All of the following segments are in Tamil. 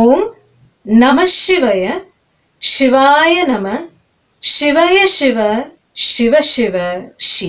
ஓம் நம சிவய சிவாய நம சிவய சிவ சிவ சிவ ஷி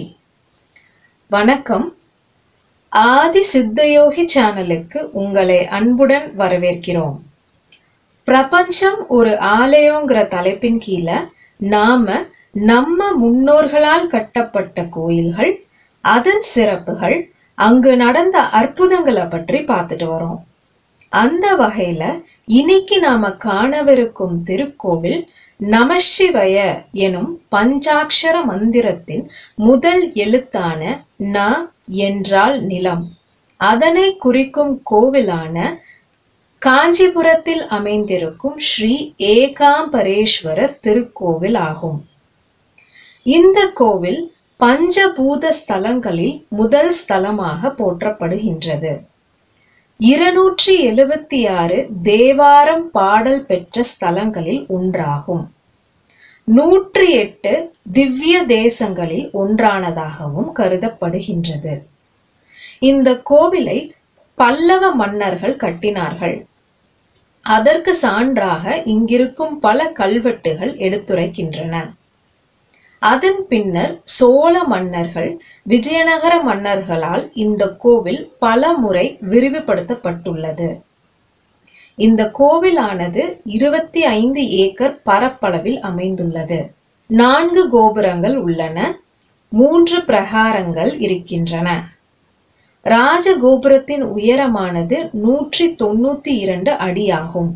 வணக்கம் ஆதி சித்தயோகி சேனலுக்கு உங்களை அன்புடன் வரவேற்கிறோம் பிரபஞ்சம் ஒரு ஆலயங்கிற தலைப்பின் கீழே நாம நம்ம முன்னோர்களால் கட்டப்பட்ட கோயில்கள் அதன் சிறப்புகள் அங்கு நடந்த அற்புதங்களை பற்றி பார்த்துட்டு வரோம் அந்த வகையில இன்னைக்கு நாம காணவிருக்கும் திருக்கோவில் நமசிவய எனும் பஞ்சாட்சர மந்திரத்தின் முதல் எழுத்தான ந என்றால் நிலம் அதனை குறிக்கும் கோவிலான காஞ்சிபுரத்தில் அமைந்திருக்கும் ஸ்ரீ ஏகாம்பரேஸ்வரர் திருக்கோவில் ஆகும் இந்த கோவில் பஞ்சபூத ஸ்தலங்களில் முதல் ஸ்தலமாக போற்றப்படுகின்றது இருநூற்றி எழுபத்தி ஆறு தேவாரம் பாடல் பெற்ற ஸ்தலங்களில் ஒன்றாகும் நூற்றி எட்டு திவ்ய தேசங்களில் ஒன்றானதாகவும் கருதப்படுகின்றது இந்த கோவிலை பல்லவ மன்னர்கள் கட்டினார்கள் அதற்கு சான்றாக இங்கிருக்கும் பல கல்வெட்டுகள் எடுத்துரைக்கின்றன அதன் பின்னர் சோழ மன்னர்கள் விஜயநகர மன்னர்களால் இந்த கோவில் பல முறை விரிவுபடுத்தப்பட்டுள்ளது இந்த கோவிலானது இருபத்தி ஐந்து ஏக்கர் பரப்பளவில் அமைந்துள்ளது நான்கு கோபுரங்கள் உள்ளன மூன்று பிரகாரங்கள் இருக்கின்றன ராஜகோபுரத்தின் உயரமானது நூற்றி தொண்ணூத்தி இரண்டு அடியாகும்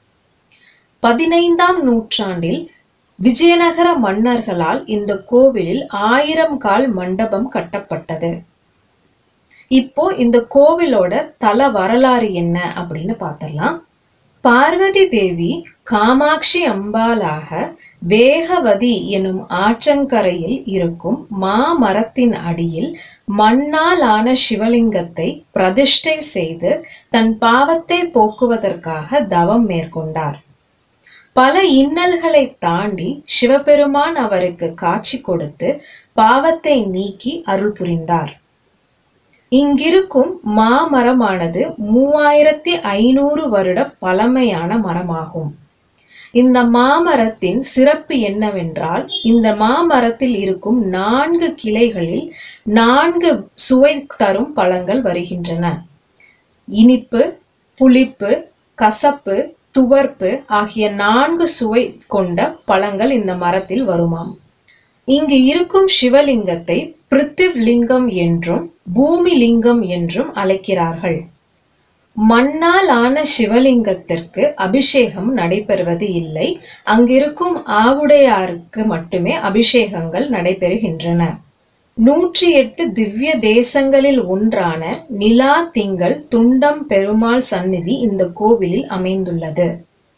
பதினைந்தாம் நூற்றாண்டில் விஜயநகர மன்னர்களால் இந்த கோவிலில் ஆயிரம் கால் மண்டபம் கட்டப்பட்டது இப்போ இந்த கோவிலோட தல வரலாறு என்ன அப்படின்னு பார்த்தலாம் பார்வதி தேவி காமாட்சி அம்பாலாக வேகவதி எனும் ஆற்றங்கரையில் இருக்கும் மாமரத்தின் அடியில் மண்ணால் ஆன சிவலிங்கத்தை பிரதிஷ்டை செய்து தன் பாவத்தை போக்குவதற்காக தவம் மேற்கொண்டார் பல இன்னல்களை தாண்டி சிவபெருமான் அவருக்கு காட்சி கொடுத்து பாவத்தை நீக்கி அருள் புரிந்தார் இங்கிருக்கும் மாமரமானது மூவாயிரத்தி ஐநூறு வருட பழமையான மரமாகும் இந்த மாமரத்தின் சிறப்பு என்னவென்றால் இந்த மாமரத்தில் இருக்கும் நான்கு கிளைகளில் நான்கு சுவை தரும் பழங்கள் வருகின்றன இனிப்பு புளிப்பு கசப்பு துவர்ப்பு ஆகிய நான்கு சுவை கொண்ட பழங்கள் இந்த மரத்தில் வருமாம் இங்கு இருக்கும் சிவலிங்கத்தை பிருத்திவ் லிங்கம் என்றும் பூமி லிங்கம் என்றும் அழைக்கிறார்கள் மண்ணால் ஆன சிவலிங்கத்திற்கு அபிஷேகம் நடைபெறுவது இல்லை அங்கிருக்கும் ஆவுடையாருக்கு மட்டுமே அபிஷேகங்கள் நடைபெறுகின்றன நூற்றி எட்டு திவ்ய தேசங்களில் ஒன்றான நிலா திங்கள் துண்டம் பெருமாள் சந்நிதி இந்த கோவிலில் அமைந்துள்ளது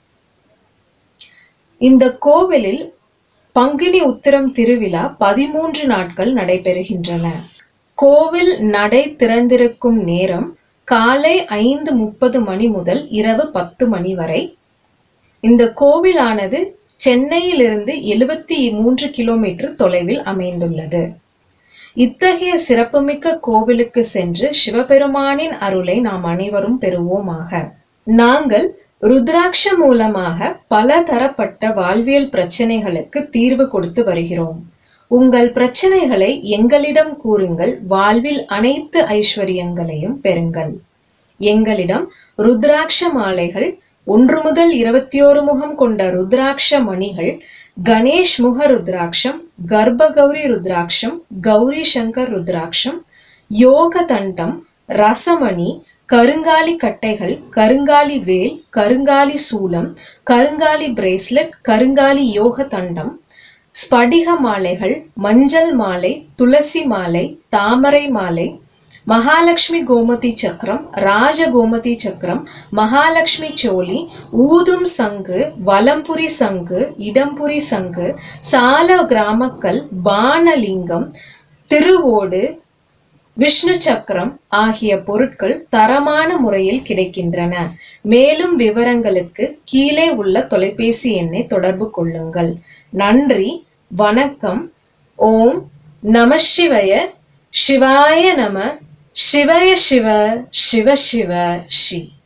இந்த கோவிலில் பங்குனி உத்திரம் திருவிழா பதிமூன்று நாட்கள் நடைபெறுகின்றன கோவில் நடை திறந்திருக்கும் நேரம் காலை ஐந்து முப்பது மணி முதல் இரவு பத்து மணி வரை இந்த கோவிலானது சென்னையிலிருந்து எழுபத்தி மூன்று கிலோமீட்டர் தொலைவில் அமைந்துள்ளது இத்தகைய சிறப்புமிக்க கோவிலுக்கு சென்று சிவபெருமானின் அருளை நாம் அனைவரும் பெறுவோமாக நாங்கள் ருத்ராட்ச மூலமாக பல தரப்பட்ட வாழ்வியல் பிரச்சனைகளுக்கு தீர்வு கொடுத்து வருகிறோம் உங்கள் பிரச்சனைகளை எங்களிடம் கூறுங்கள் வாழ்வில் அனைத்து ஐஸ்வர்யங்களையும் பெறுங்கள் எங்களிடம் ருத்ராட்ச மாலைகள் ஒன்று முதல் இருபத்தி ஓரு முகம் கொண்ட ருத்ராட்ச மணிகள் கணேஷ் முக ருத்ராட்சம் கர்ப்பகௌரி ருத்ராட்சம் கௌரி சங்கர் ருத்ராட்சம் யோக தண்டம் ரசமணி கருங்காலி கட்டைகள் கருங்காலி வேல் கருங்காலி சூலம் கருங்காலி பிரேஸ்லெட் கருங்காலி யோக தண்டம் ஸ்படிக மாலைகள் மஞ்சள் மாலை துளசி மாலை தாமரை மாலை மகாலட்சுமி கோமதி சக்கரம் ராஜ கோமதி சக்கரம் மகாலட்சுமி சோழி ஊதும் சங்கு வலம்புரி சங்கு இடம்புரி சங்கு சால கிராமக்கல் பானலிங்கம் திருவோடு விஷ்ணு சக்கரம் ஆகிய பொருட்கள் தரமான முறையில் கிடைக்கின்றன மேலும் விவரங்களுக்கு கீழே உள்ள தொலைபேசி எண்ணை தொடர்பு கொள்ளுங்கள் நன்றி வணக்கம் ஓம் நம சிவய சிவாய நம சிவய சிவ சிவ சிவ ஸ்ரீ